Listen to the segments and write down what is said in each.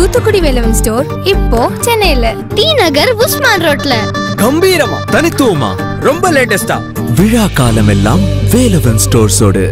Thoothukudi Velavan store இப்போ சென்னையில D நகர் உஸ்மான் ரோட்ல கம்பீரமா தனித்துவமா ரொம்ப லேட்டஸ்டா விழா காலமெல்லாம் வேலவன் ஸ்டோர்ஸோடு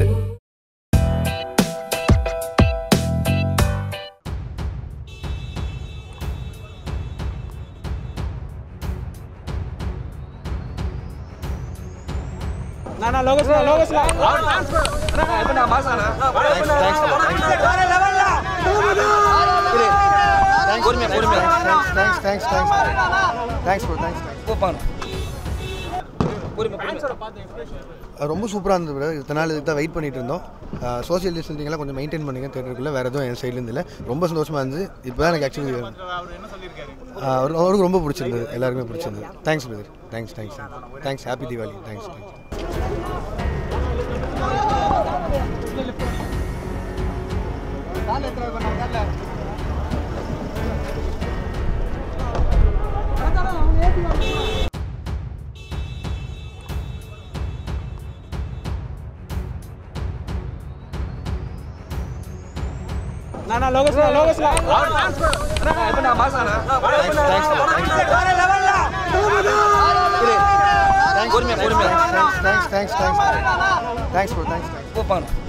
thanks thanks thanks thanks bro thanks ரொம்ப சூப்பராக இருந்தது bro. இத்தனை நாள் இதுக்கு தான் வெயிட் பண்ணிட்டு இருந்தோம் சோஷியல் டிஸ்டன்சிங்லாம் கொஞ்சம் மெயின்டைன் பண்ணிங்க தேட்டருக்குள்ளே வேறு எதுவும் என் சைட்லேருந்து இல்லை ரொம்ப சந்தோஷமாக இருந்தது இப்போ தான் எனக்கு ஆக்சுவலி அவர் அவருக்கு ரொம்ப பிடிச்சிருந்தது எல்லாருக்குமே பிடிச்சிருந்தது thanks brother thanks thanks thanks happy Deepavali thanks thanks thanks thanks thanks thanks bro thanks